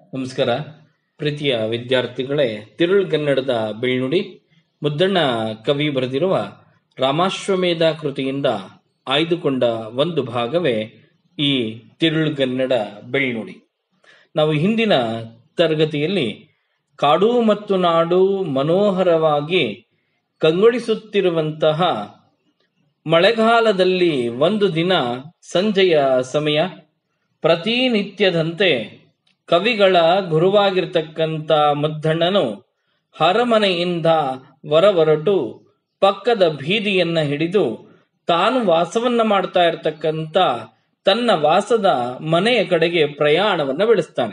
ನಮಸ್ಕಾರ ಪ್ರೀತಿಯ ವಿದ್ಯಾರ್ಥಿಗಳೇ ತಿರುಳ್ಗನ್ನಡದ ಬೆಳ್ನುಡಿ ಮುದ್ದಣ್ಣ ಕವಿ ಬರೆದಿರುವ ರಾಮಾಶ್ವಮೇಧ ಕೃತಿಯಿಂದ ಆಯ್ದುಕೊಂಡ ಒಂದು ಭಾಗವೇ ಈ ತಿರುಳ್ಗನ್ನಡ ಬೆಳ್ನುಡಿ ನಾವು ಹಿಂದಿನ ತರಗತಿಯಲ್ಲಿ ಕಾಡು ಮತ್ತು ನಾಡು ಮನೋಹರವಾಗಿ ಕಂಗೊಳಿಸುತ್ತಿರುವಂತಹ ಮಳೆಗಾಲದಲ್ಲಿ ಒಂದು ದಿನ ಸಂಜೆಯ ಸಮಯ ಪ್ರತಿನಿತ್ಯದಂತೆ ಕವಿಗಳ ಗುರುವಾಗಿರ್ತಕ್ಕಂಥ ಮುದ್ದಣ್ಣನು ಅರಮನೆಯಿಂದ ಹೊರಹೊರಟು ಪಕ್ಕದ ಬೀದಿಯನ್ನ ಹಿಡಿದು ತಾನು ವಾಸವನ್ನ ಮಾಡ್ತಾ ಇರತಕ್ಕಂತ ತನ್ನ ವಾಸದ ಮನೆಯ ಕಡೆಗೆ ಪ್ರಯಾಣವನ್ನ ಬೆಳೆಸ್ತಾನೆ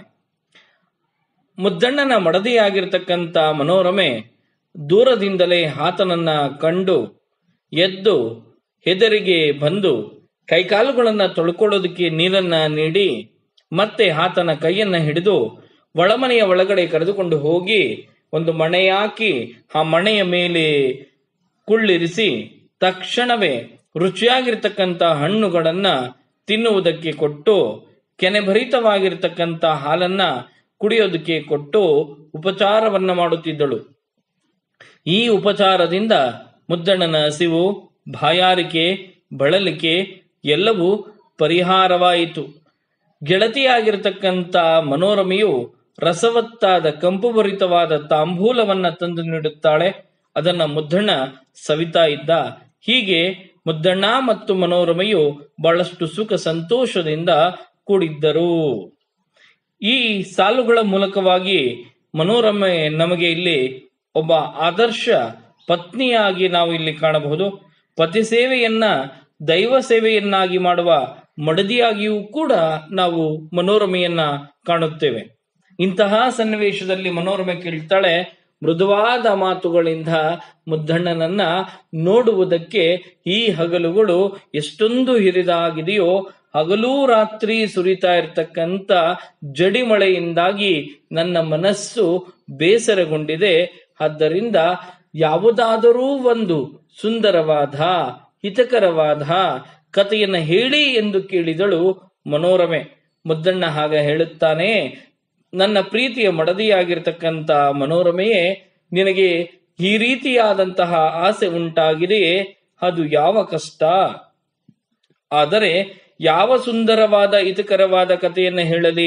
ಮುದ್ದಣ್ಣನ ಮಡದಿಯಾಗಿರ್ತಕ್ಕಂಥ ಮನೋರಮೆ ದೂರದಿಂದಲೇ ಆತನನ್ನ ಕಂಡು ಎದ್ದು ಹೆದರಿಗೆ ಬಂದು ಕೈಕಾಲುಗಳನ್ನ ತೊಳ್ಕೊಳ್ಳೋದಕ್ಕೆ ನೀರನ್ನ ನೀಡಿ ಮತ್ತೆ ಆತನ ಕೈಯನ್ನ ಹಿಡಿದು ಒಳಮನೆಯ ಒಳಗಡೆ ಕರೆದುಕೊಂಡು ಹೋಗಿ ಒಂದು ಮಣೆಯಾಕಿ ಆ ಮಣೆಯ ಮೇಲೆ ಕುಳ್ಳಿರಿಸಿ ತಕ್ಷಣವೇ ರುಚಿಯಾಗಿರ್ತಕ್ಕಂಥ ಹಣ್ಣುಗಳನ್ನ ತಿನ್ನುವುದಕ್ಕೆ ಕೊಟ್ಟು ಕೆನೆಭರಿತವಾಗಿರ್ತಕ್ಕಂಥ ಹಾಲನ್ನ ಕುಡಿಯೋದಕ್ಕೆ ಕೊಟ್ಟು ಉಪಚಾರವನ್ನ ಮಾಡುತ್ತಿದ್ದಳು ಈ ಉಪಚಾರದಿಂದ ಮುದ್ದಣ್ಣನ ಹಸಿವು ಬಾಯಾರಿಕೆ ಬಳಲಿಕೆ ಎಲ್ಲವೂ ಪರಿಹಾರವಾಯಿತು ಗೆಳತಿಯಾಗಿರ್ತಕ್ಕಂಥ ಮನೋರಮೆಯು ರಸವತ್ತಾದ ಕಂಪುಭರಿತವಾದ ತಾಂಬೂಲವನ್ನ ತಂದು ನೀಡುತ್ತಾಳೆ ಅದನ್ನ ಮುದ್ದಣ್ಣ ಸವಿತಾ ಇದ್ದ ಹೀಗೆ ಮುದ್ದಣ್ಣ ಮತ್ತು ಮನೋರಮೆಯು ಬಹಳಷ್ಟು ಸುಖ ಸಂತೋಷದಿಂದ ಕೂಡಿದ್ದರು ಈ ಸಾಲುಗಳ ಮೂಲಕವಾಗಿ ಮನೋರಮೆ ನಮಗೆ ಇಲ್ಲಿ ಒಬ್ಬ ಆದರ್ಶ ಪತ್ನಿಯಾಗಿ ನಾವು ಇಲ್ಲಿ ಕಾಣಬಹುದು ಪತಿ ಸೇವೆಯನ್ನ ದೈವ ಸೇವೆಯನ್ನಾಗಿ ಮಾಡುವ ಮಡದಿಯಾಗಿಯೂ ಕೂಡ ನಾವು ಮನೋರಮೆಯನ್ನ ಕಾಣುತ್ತೇವೆ ಇಂತಹ ಸನ್ನಿವೇಶದಲ್ಲಿ ಮನೋರಮೆ ಕೇಳ್ತಾಳೆ ಮೃದುವಾದ ಮಾತುಗಳಿಂದ ಮುದ್ದಣ್ಣನನ್ನ ನೋಡುವುದಕ್ಕೆ ಈ ಹಗಲುಗಳು ಎಷ್ಟೊಂದು ಹಿರಿದಾಗಿದೆಯೋ ಹಗಲೂ ರಾತ್ರಿ ಸುರಿತಾ ಇರತಕ್ಕಂತ ಜಡಿಮಳೆಯಿಂದಾಗಿ ನನ್ನ ಮನಸ್ಸು ಬೇಸರಗೊಂಡಿದೆ ಆದ್ದರಿಂದ ಯಾವುದಾದರೂ ಒಂದು ಸುಂದರವಾದ ಹಿತಕರವಾದ ಕಥೆಯನ್ನ ಹೇಳಿ ಎಂದು ಕೇಳಿದಳು ಮನೋರಮೆ ಮುದ್ದಣ್ಣ ಹಾಗ ಹೇಳುತ್ತಾನೆ ನನ್ನ ಪ್ರೀತಿಯ ಮಡದಿಯಾಗಿರ್ತಕ್ಕಂಥ ಮನೋರಮೆಯೇ ನಿನಗೆ ಈ ರೀತಿಯಾದಂತಹ ಆಸೆ ಉಂಟಾಗಿದೆಯೇ ಅದು ಯಾವ ಕಷ್ಟ ಆದರೆ ಯಾವ ಸುಂದರವಾದ ಹಿತಕರವಾದ ಕಥೆಯನ್ನ ಹೇಳಲಿ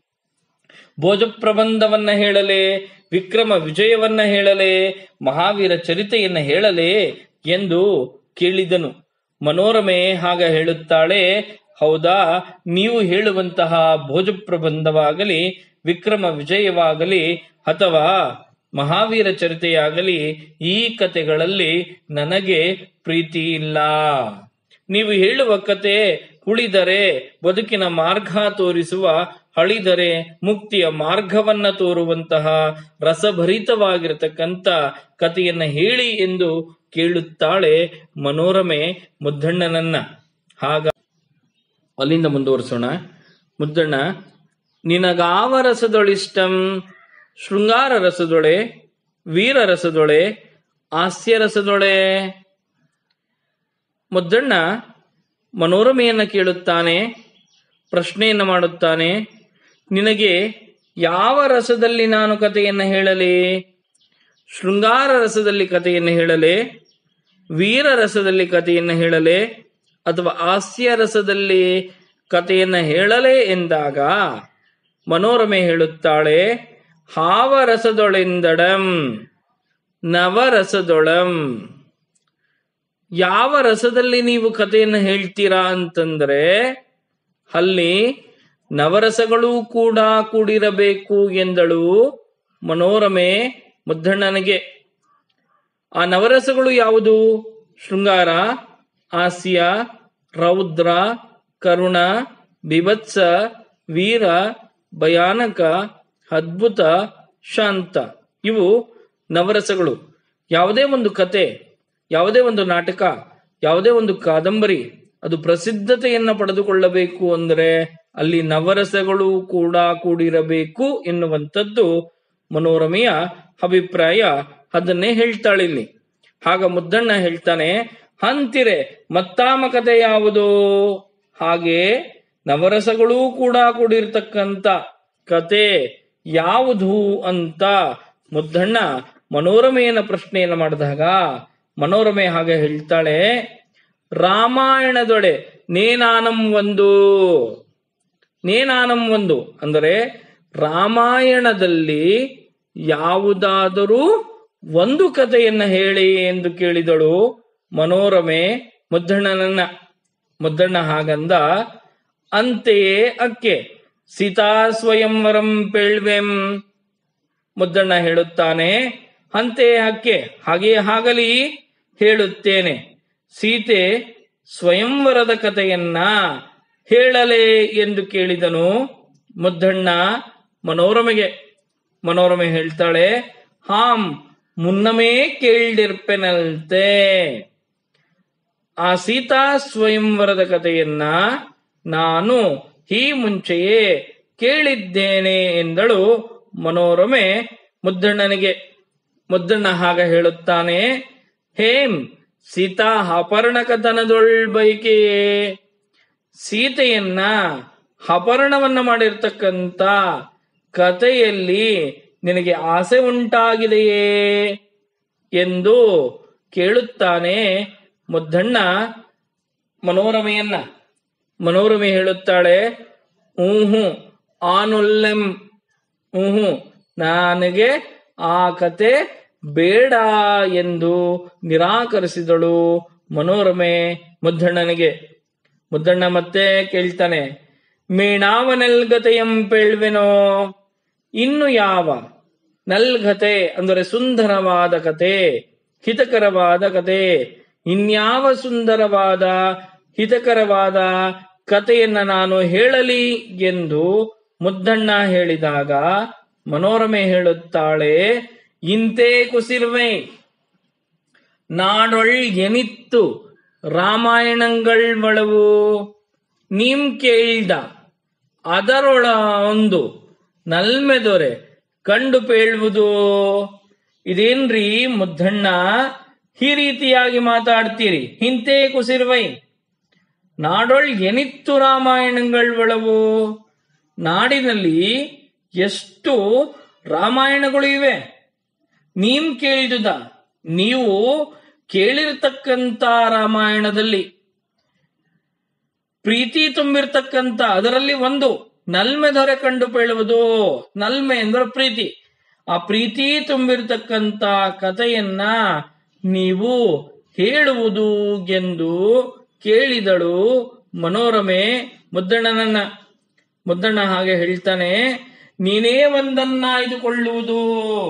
ಭೋಜ ಪ್ರಬಂಧವನ್ನ ಹೇಳಲೆ ವಿಕ್ರಮ ವಿಜಯವನ್ನ ಹೇಳಲೆ ಮಹಾವೀರ ಚರಿತೆಯನ್ನ ಹೇಳಲೆ ಎಂದು ಕೇಳಿದನು ಮನೋರಮೆ ಹಾಗ ಹೇಳುತ್ತಾಳೆ ಹೌದಾ ನೀವು ಹೇಳುವಂತಹ ಭೋಜ ಪ್ರಬಂಧವಾಗಲಿ ವಿಕ್ರಮ ವಿಜಯವಾಗಲಿ ಅಥವಾ ಮಹಾವೀರ ಚರಿತೆಯಾಗಲಿ ಈ ಕತೆಗಳಲ್ಲಿ ನನಗೆ ಪ್ರೀತಿ ಇಲ್ಲ ನೀವು ಹೇಳುವ ಕತೆ ಉಳಿದರೆ ಬದುಕಿನ ಮಾರ್ಗ ತೋರಿಸುವ ಹಳಿದರೆ ಮುಕ್ತಿಯ ಮಾರ್ಗವನ್ನ ತೋರುವಂತಹ ರಸಭರಿತವಾಗಿರತಕ್ಕಂತ ಕಥೆಯನ್ನ ಹೇಳಿ ಎಂದು ಕೇಳುತ್ತಾಳೆ ಮನೋರಮೆ ಮುದ್ದಣ್ಣನನ್ನ ಹಾಗ ಅಲ್ಲಿಂದ ಮುಂದುವರಿಸೋಣ ಮುದ್ದಣ್ಣ ನಿನಗಾವ ರಸದೊಳಿಷ್ಟಂ ಶೃಂಗಾರ ರಸದೊಳೆ ವೀರ ರಸದೊಳೆ ಹಾಸ್ಯ ರಸದೊಳೆ ಮುದ್ದಣ್ಣ ಮನೋರಮೆಯನ್ನ ಕೇಳುತ್ತಾನೆ ಪ್ರಶ್ನೆಯನ್ನ ಮಾಡುತ್ತಾನೆ ನಿನಗೆ ಯಾವ ರಸದಲ್ಲಿ ನಾನು ಕಥೆಯನ್ನ ಹೇಳಲಿ ಶೃಂಗಾರ ರಸದಲ್ಲಿ ಕಥೆಯನ್ನು ಹೇಳಲೆ ವೀರ ರಸದಲ್ಲಿ ಕಥೆಯನ್ನು ಹೇಳಲೆ ಅಥವಾ ಹಾಸ್ಯ ರಸದಲ್ಲಿ ಕಥೆಯನ್ನ ಹೇಳಲೆ ಎಂದಾಗ ಮನೋರಮೆ ಹೇಳುತ್ತಾಳೆ ಹಾವರಸದೊಳೆಂದಡಂ ನವರಸದೊಳಂ ಯಾವ ರಸದಲ್ಲಿ ನೀವು ಕಥೆಯನ್ನು ಹೇಳ್ತೀರಾ ಅಂತಂದ್ರೆ ಅಲ್ಲಿ ನವರಸಗಳೂ ಕೂಡ ಕೂಡಿರಬೇಕು ಎಂದಳು ಮನೋರಮೆ ಮುದ್ದಣ್ಣನಿಗೆ ಆ ನವರಸಗಳು ಯಾವುದು ಶೃಂಗಾರ ಹಾಸ್ಯ ರೌದ್ರ ಕರುಣ ಬಿಭತ್ಸ ವೀರ ಭಯಾನಕ ಅದ್ಭುತ ಶಾಂತ ಇವು ನವರಸಗಳು ಯಾವುದೇ ಒಂದು ಕತೆ ಯಾವುದೇ ಒಂದು ನಾಟಕ ಯಾವುದೇ ಒಂದು ಕಾದಂಬರಿ ಅದು ಪ್ರಸಿದ್ಧತೆಯನ್ನ ಪಡೆದುಕೊಳ್ಳಬೇಕು ಅಂದರೆ ಅಲ್ಲಿ ನವರಸಗಳು ಕೂಡ ಕೂಡಿರಬೇಕು ಎನ್ನುವಂಥದ್ದು ಮನೋರಮೆಯ ಅಭಿಪ್ರಾಯ ಅದನ್ನೇ ಹೇಳ್ತಾಳಿಲ್ಲಿ ಆಗ ಮುದ್ದಣ್ಣ ಹೇಳ್ತಾನೆ ಅಂತಿರೆ ಮತ್ತಾಮ ಕತೆ ಯಾವುದು ಹಾಗೆ ನವರಸಗಳೂ ಕೂಡ ಕೂಡಿರ್ತಕ್ಕಂಥ ಕತೆ ಯಾವುದು ಅಂತ ಮುದ್ದಣ್ಣ ಮನೋರಮೆಯನ್ನ ಪ್ರಶ್ನೆಯನ್ನು ಮಾಡಿದಾಗ ಮನೋರಮೆ ಹಾಗೆ ಹೇಳ್ತಾಳೆ ರಾಮಾಯಣದೊಡೆ ನೇನಾನಂ ಒಂದು ನೇನಾನಂ ಒಂದು ಅಂದರೆ ರಾಮಾಯಣದಲ್ಲಿ ಯಾವುದಾದರೂ ಒಂದು ಕಥೆಯನ್ನ ಹೇಳಿ ಎಂದು ಕೇಳಿದಳು ಮನೋರಮೆ ಮುದ್ದಣ್ಣನನ್ನ ಮುದ್ದಣ್ಣ ಹಾಗಂದ ಅಂತೆಯೇ ಅಕ್ಕೆ ಸೀತಾ ಸ್ವಯಂವರಂ ಪೇಳ್ವೆಂ ಮುದ್ದಣ್ಣ ಹೇಳುತ್ತಾನೆ ಅಂತೆಯೇ ಹಕ್ಕೆ ಹಾಗೆಯೇ ಆಗಲಿ ಹೇಳುತ್ತೇನೆ ಸೀತೆ ಸ್ವಯಂವರದ ಕಥೆಯನ್ನ ಹೇಳಲೇ ಎಂದು ಕೇಳಿದನು ಮುದ್ದಣ್ಣ ಮನೋರಮೆಗೆ ಮನೋರಮೆ ಹೇಳ್ತಾಳೆ ಹಾಂ ಮುನ್ನಮೇ ಕೇಳಿರ್ಪೆನಲ್ತೆ ಆ ಸೀತಾ ಸ್ವಯಂವರದ ಕಥೆಯನ್ನ ನಾನು ಈ ಮುಂಚೆಯೇ ಕೇಳಿದ್ದೇನೆ ಎಂದಳು ಮನೋರಮೆ ಮುದ್ದಣ್ಣನಿಗೆ ಮುದ್ದಣ್ಣ ಹಾಗ ಹೇಳುತ್ತಾನೆ ಹೇಂ ಸೀತಾ ಅಪರ್ಣ ಕಥನದೊಳ್ ಬೈಕೆಯೇ ಸೀತೆಯನ್ನ ಅಪಹರಣವನ್ನ ಮಾಡಿರ್ತಕ್ಕಂತ ಕಥೆಯಲ್ಲಿ ನಿನಗೆ ಆಸೆ ಉಂಟಾಗಿದೆಯೇ ಎಂದು ಕೇಳುತ್ತಾನೆ ಮುದ್ದಣ್ಣ ಮನೋರಮೆಯನ್ನ ಮನೋರಮೆ ಹೇಳುತ್ತಾಳೆ ಊಹು ಆನುಲ್ಲೆಂ ಊಹು ನನಗೆ ಆ ಕತೆ ಬೇಡ ಎಂದು ನಿರಾಕರಿಸಿದಳು ಮನೋರಮೆ ಮುದ್ದಣ್ಣನಿಗೆ ಮುದ್ದಣ್ಣ ಮತ್ತೆ ಕೇಳ್ತಾನೆ ಮೀಣಾವ ನಲ್ಗತೆಯಂ ಪೇಳ್ವೆನೋ ಇನ್ನು ಯಾವ ನಲ್ಗತೆ ಅಂದರೆ ಸುಂದರವಾದ ಕತೆ ಹಿತಕರವಾದ ಕತೆ ಇನ್ಯಾವ ಸುಂದರವಾದ ಹಿತಕರವಾದ ಕಥೆಯನ್ನ ನಾನು ಹೇಳಲಿ ಎಂದು ಮುದ್ದಣ್ಣ ಹೇಳಿದಾಗ ಮನೋರಮೆ ಹೇಳುತ್ತಾಳೆ ಇಂತೇ ಕುಸಿರ್ವೆ ನಾಡೊಳ್ ಎನಿತ್ತು ರಾಮಾಯಣங்கள் ಒಳವು ನೀಂ ಕೇಳ್ದ ಅದರೊಳ ಒಂದು ನಲ್ಮೆದೊರೆ ಕಂಡು ಪೇಳುವುದು ಇದೇನ್ರಿ ಮುದ್ದಣ್ಣ ಈ ರೀತಿಯಾಗಿ ಮಾತಾಡ್ತೀರಿ ಹಿಂತೆ ಕುಸಿರ್ವೈ ನಾಡೊಳ್ ಎನಿತ್ತು ರಾಮಾಯಣங்கள் ಒಳವು ನಾಡಿನಲ್ಲಿ ಎಷ್ಟು ರಾಮಾಯಣಗಳು ಇವೆ ನೀನ್ ಕೇಳಿದುದ ನೀವು ಕೇಳಿರ್ತಕ್ಕಂತ ರಾಮಾಯಣದಲ್ಲಿ ಪ್ರೀತಿ ತುಂಬಿರ್ತಕ್ಕಂತ ಅದರಲ್ಲಿ ಒಂದು ನಲ್ಮೆ ದೊರೆ ಕಂಡು ಬೀಳುವುದು ನಲ್ಮೆ ಅಂದ್ರೆ ಪ್ರೀತಿ ಆ ಪ್ರೀತಿ ತುಂಬಿರ್ತಕ್ಕಂತ ಕಥೆಯನ್ನ ನೀವು ಹೇಳುವುದು ಎಂದು ಕೇಳಿದಳು ಮನೋರಮೆ ಮುದ್ದಣ್ಣನನ್ನ ಮುದ್ದಣ್ಣ ಹಾಗೆ ಹೇಳ್ತಾನೆ ನೀನೇ ಒಂದನ್ನ ಆಯ್ದುಕೊಳ್ಳುವುದು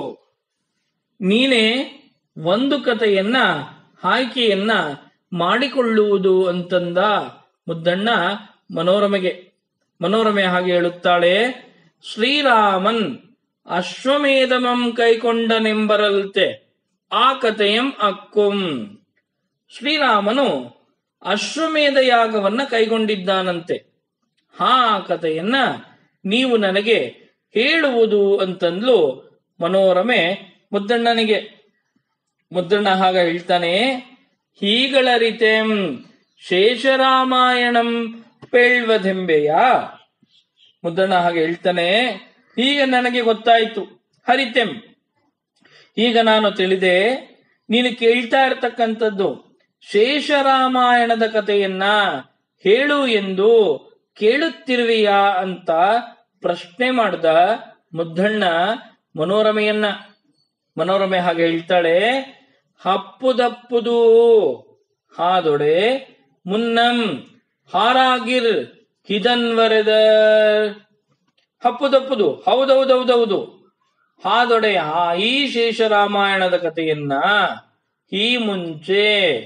ನೀನೇ ಒಂದು ಕಥೆಯನ್ನ ಆಯ್ಕೆಯನ್ನ ಮಾಡಿಕೊಳ್ಳುವುದು ಅಂತಂದ ಮುದ್ದಣ್ಣ ಮನೋರಮೆಗೆ ಮನೋರಮೆ ಹಾಗೆ ಹೇಳುತ್ತಾಳೆ ಶ್ರೀರಾಮನ್ ಅಶ್ವಮೇಧಮಂ ಕೈಕೊಂಡನೆಂಬರಲ್ತೆ ಆ ಕಥೆಯಂ ಅಕ್ಕುಂ ಶ್ರೀರಾಮನು ಅಶ್ವಮೇಧ ಯಾಗವನ್ನ ಕೈಗೊಂಡಿದ್ದಾನಂತೆ ಆ ಕಥೆಯನ್ನ ನೀವು ನನಗೆ ಹೇಳುವುದು ಅಂತಂದ್ಲು ಮನೋರಮೆ ಮುದ್ದಣ್ಣನಿಗೆ ಮುದ್ದಣ್ಣ ಹಾಗ ಹೇಳ್ತಾನೆ ಹೀಗಳರಿತೆಂ ಶೇಷರಾಮಾಯಣಂ ಪೇಳ್ವದೆಂಬೆಯ ಮುದ್ದಣ್ಣ ಹಾಗೆ ಹೇಳ್ತಾನೆ ಈಗ ನನಗೆ ಗೊತ್ತಾಯ್ತು ಹರಿತೆಂ ಈಗ ನಾನು ತಿಳಿದೆ ನೀನು ಕೇಳ್ತಾ ಇರ್ತಕ್ಕಂಥದ್ದು ಶೇಷರಾಮಾಯಣದ ಕಥೆಯನ್ನ ಹೇಳು ಎಂದು ಕೇಳುತ್ತಿರುವೆಯಾ ಅಂತ ಪ್ರಶ್ನೆ ಮಾಡ್ದ ಮುದ್ದಣ್ಣ ಮನೋರಮೆಯನ್ನ ಮನೋರಮೆ ಹಾಗೆ ಹೇಳ್ತಾಳೆ ಹಪ್ಪುದಪ್ಪುದು ಹಾದೊಡೆ ಮುನ್ನಂ ಹಾರಾಗಿರ್ ಹಿದನ್ವರೆದ ಹಪ್ಪುದಪ್ಪುದು ಹೌದೌದೌದೌದು ಹಾದೊಡೆ ಆ ಈ ಶೇಷರಾಮಾಯಣದ ಕಥೆಯನ್ನ ಈ ಮುಂಚೆ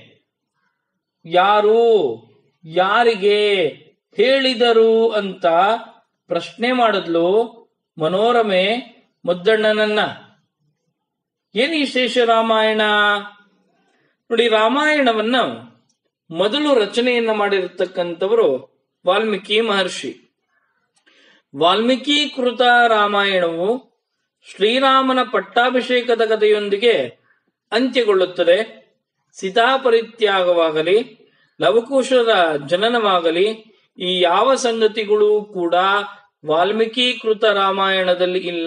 ಯಾರು ಯಾರಿಗೆ ಹೇಳಿದರು ಅಂತ ಪ್ರಶ್ನೆ ಮಾಡಿದ್ಲು ಮನೋರಮೆ ಮುದ್ದಣ್ಣನನ್ನ ಏನ್ ಈ ಶೇಷ ರಾಮಾಯಣ ನೋಡಿ ರಾಮಾಯಣವನ್ನ ಮೊದಲು ರಚನೆಯನ್ನ ಮಾಡಿರತಕ್ಕಂಥವರು ವಾಲ್ಮೀಕಿ ಮಹರ್ಷಿ ವಾಲ್ಮೀಕಿ ಕೃತ ರಾಮಾಯಣವು ಶ್ರೀರಾಮನ ಪಟ್ಟಾಭಿಷೇಕದ ಕಥೆಯೊಂದಿಗೆ ಅಂತ್ಯಗೊಳ್ಳುತ್ತದೆ ಸೀತಾಪರಿತ್ಯಾಗವಾಗಲಿ ಲವಕುಶದ ಜನನವಾಗಲಿ ಈ ಯಾವ ಸಂಗತಿಗಳು ಕೂಡ ವಾಲ್ಮೀಕೀಕೃತ ರಾಮಾಯಣದಲ್ಲಿ ಇಲ್ಲ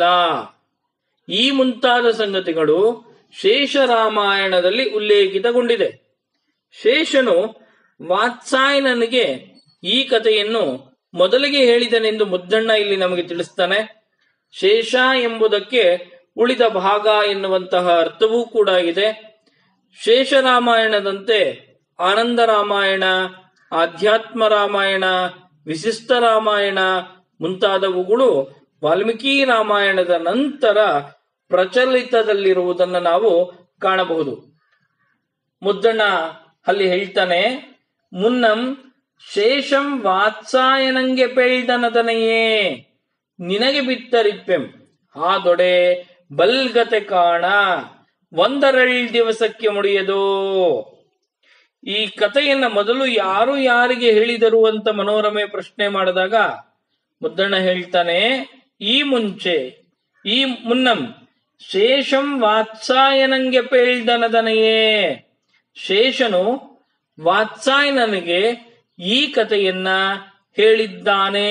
ಈ ಮುಂತಾದ ಸಂಗತಿಗಳು ಶೇಷ ರಾಮಾಯಣದಲ್ಲಿ ಉಲ್ಲೇಖಿತಗೊಂಡಿದೆ ಶೇಷನು ವಾತ್ಸಾಯನನಿಗೆ ಈ ಕಥೆಯನ್ನು ಮೊದಲಿಗೆ ಹೇಳಿದನೆಂದು ಮುದ್ದಣ್ಣ ಇಲ್ಲಿ ನಮಗೆ ತಿಳಿಸ್ತಾನೆ ಶೇಷ ಎಂಬುದಕ್ಕೆ ಉಳಿದ ಭಾಗ ಎನ್ನುವಂತಹ ಅರ್ಥವೂ ಕೂಡ ಇದೆ ಶೇಷ ರಾಮಾಯಣದಂತೆ ಆನಂದ ರಾಮಾಯಣ ಆಧ್ಯಾತ್ಮ ರಾಮಾಯಣ ವಿಶಿಷ್ಟ ರಾಮಾಯಣ ಮುಂತಾದವುಗಳು ವಾಲ್ಮೀಕಿ ರಾಮಾಯಣದ ನಂತರ ಪ್ರಚಲಿತದಲ್ಲಿರುವುದನ್ನು ನಾವು ಕಾಣಬಹುದು ಮುದ್ದಣ್ಣ ಅಲ್ಲಿ ಹೇಳ್ತಾನೆ ಮುನ್ನಂ ಶೇಷಂ ವಾತ್ಸಾಯನಂಗೆ ಪೇಳ್ದನದನೆಯೇ ನಿನಗೆ ಬಿತ್ತರಿಪ್ಪೆಂ ಆದೊಡೆ ಬಲ್ಗತೆ ಕಾಣ ಒಂದರಳ್ ದಿವಸಕ್ಕೆ ಮುಡಿಯದು ಈ ಕಥೆಯನ್ನ ಮೊದಲು ಯಾರು ಯಾರಿಗೆ ಹೇಳಿದರು ಅಂತ ಮನೋರಮೆ ಪ್ರಶ್ನೆ ಮಾಡಿದಾಗ ಮುದ್ದಣ್ಣ ಹೇಳ್ತಾನೆ ಈ ಮುಂಚೆ ಈ ಮುನ್ನಂ ಶೇಷಂ ವಾತ್ಸಾಯನಂಗೆ ಪೇಳ್ದನದನೆಯೇ ಶೇಷನು ವಾತ್ಸಾಯನನಿಗೆ ಈ ಕಥೆಯನ್ನ ಹೇಳಿದ್ದಾನೆ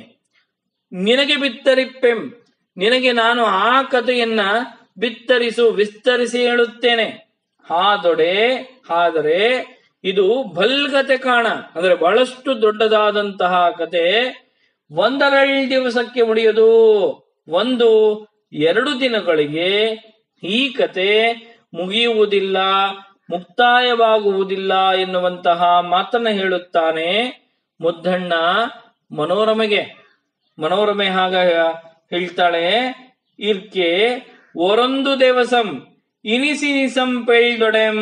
ನಿನಗೆ ಬಿತ್ತರಿಪ್ಪೆಂ ನಿನಗೆ ನಾನು ಆ ಕಥೆಯನ್ನ ಬಿತ್ತರಿಸು ವಿಸ್ತರಿಸಿ ಹೇಳುತ್ತೇನೆ ಹಾದೊಡೆ ಆದರೆ ಇದು ಭಲ್ಗತೆ ಕಾಣ ಅಂದ್ರೆ ಬಹಳಷ್ಟು ದೊಡ್ಡದಾದಂತಹ ಕತೆ ಒಂದರಳ್ ದಿವಸಕ್ಕೆ ಮುಡಿಯೋದು ಒಂದು ಎರಡು ದಿನಗಳಿಗೆ ಈ ಕತೆ ಮುಗಿಯುವುದಿಲ್ಲ ಮುಕ್ತಾಯವಾಗುವುದಿಲ್ಲ ಎನ್ನುವಂತಹ ಮಾತನ್ನ ಹೇಳುತ್ತಾನೆ ಮುದ್ದಣ್ಣ ಮನೋರಮೆಗೆ ಮನೋರಮೆ ಹಾಗ ಹೇಳ್ತಾಳೆ ಇರ್ಕೆ ಒರೊಂದು ದೇವಸಂ ಇನಿಸಿನಿಸಂ ಪೆಳ್ದೊಡೆಂ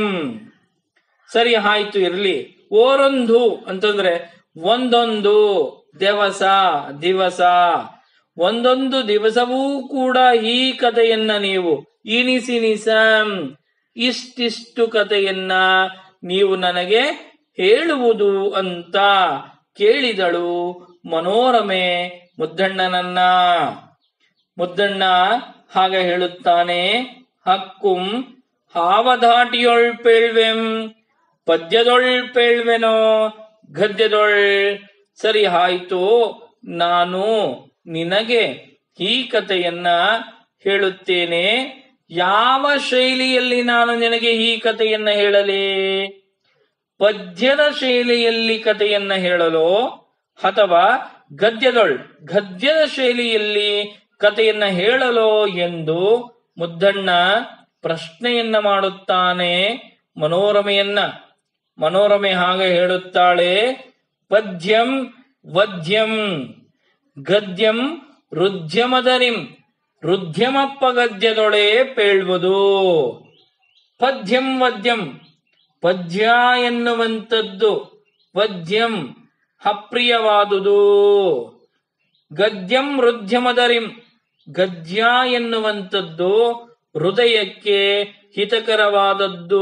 ಸರಿ ಆಯ್ತು ಇರ್ಲಿ ಓರೊಂದು ಅಂತಂದ್ರೆ ಒಂದೊಂದು ದಿವಸ ದಿವಸ ಒಂದೊಂದು ದಿವಸವೂ ಕೂಡ ಈ ಕಥೆಯನ್ನ ನೀವು ಇನಿಸಿನಿಸಂ ಇಷ್ಟಿಷ್ಟು ಕಥೆಯನ್ನ ನೀವು ನನಗೆ ಹೇಳುವುದು ಅಂತ ಕೇಳಿದಳು ಮನೋರಮೆ ಮುದ್ದಣ್ಣನನ್ನ ಮುದ್ದಣ್ಣ ಹಾಗೆ ಹೇಳುತ್ತಾನೆ ಹಕ್ಕುಂ ಹಾವಧಾಟಿಯೊಳ್ ಪೇಳ್ವೆಂ ಪದ್ಯದೊಳ್ ಪೇಳ್ವೆನೋ ಗದ್ಯದೊಳ್ ಸರಿ ಆಯ್ತು ನಾನು ನಿನಗೆ ಈ ಕಥೆಯನ್ನ ಹೇಳುತ್ತೇನೆ ಯಾವ ಶೈಲಿಯಲ್ಲಿ ನಾನು ನಿನಗೆ ಈ ಕಥೆಯನ್ನ ಹೇಳಲಿ ಪದ್ಯದ ಶೈಲಿಯಲ್ಲಿ ಕಥೆಯನ್ನ ಹೇಳಲು ಅಥವಾ ಗದ್ಯದೊಳ್ ಗದ್ಯದ ಶೈಲಿಯಲ್ಲಿ ಕಥೆಯನ್ನ ಹೇಳಲು ಎಂದು ಮುದ್ದಣ್ಣ ಪ್ರಶ್ನೆಯನ್ನ ಮಾಡುತ್ತಾನೆ ಮನೋರಮೆಯನ್ನ ಮನೋರಮೆ ಹಾಗೆ ಹೇಳುತ್ತಾಳೆ ಪದ್ಯಂ ವದ್ಯಂ ಗದ್ಯಂ ರುದ್ಯಮದರಿಂ ರುದ್ಯಮಪ್ಪ ಗದ್ಯದೊಳೆ ಪೇಳ್ವುದು ಪದ್ಯಂ ವದ್ಯಂ ಪದ್ಯ ಎನ್ನುವಂಥದ್ದು ಪದ್ಯಂ ಅಪ್ರಿಯವಾದುದು ಗದ್ಯಂ ರುದ್ಯಮದರಿಂ ಗದ್ಯ ಎನ್ನುವಂಥದ್ದು ಹೃದಯಕ್ಕೆ ಹಿತಕರವಾದದ್ದು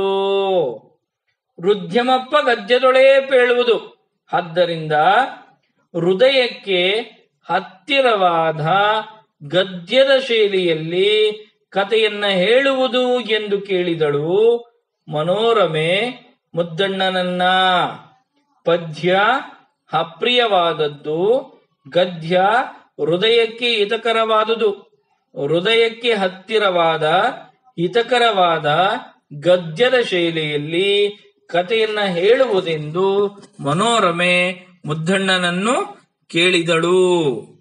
ರುದ್ಯಮಪ್ಪ ಗದ್ಯದೊಳೆ ಪೇಳುವುದು ಆದ್ದರಿಂದ ಹೃದಯಕ್ಕೆ ಹತ್ತಿರವಾದ ಗದ್ಯದ ಶೈಲಿಯಲ್ಲಿ ಕಥೆಯನ್ನ ಹೇಳುವುದು ಎಂದು ಕೇಳಿದಳು ಮನೋರಮೆ ಮುದ್ದಣ್ಣನನ್ನ ಪದ್ಯ ಅಪ್ರಿಯವಾದದ್ದು ಗದ್ಯ ಹೃದಯಕ್ಕೆ ಹಿತಕರವಾದುದು ಹೃದಯಕ್ಕೆ ಹತ್ತಿರವಾದ ಹಿತಕರವಾದ ಗದ್ಯದ ಶೈಲಿಯಲ್ಲಿ ಕಥೆಯನ್ನ ಹೇಳುವುದೆಂದು ಮನೋರಮೆ ಮುದ್ದಣ್ಣನನ್ನು ಕೇಳಿದಳು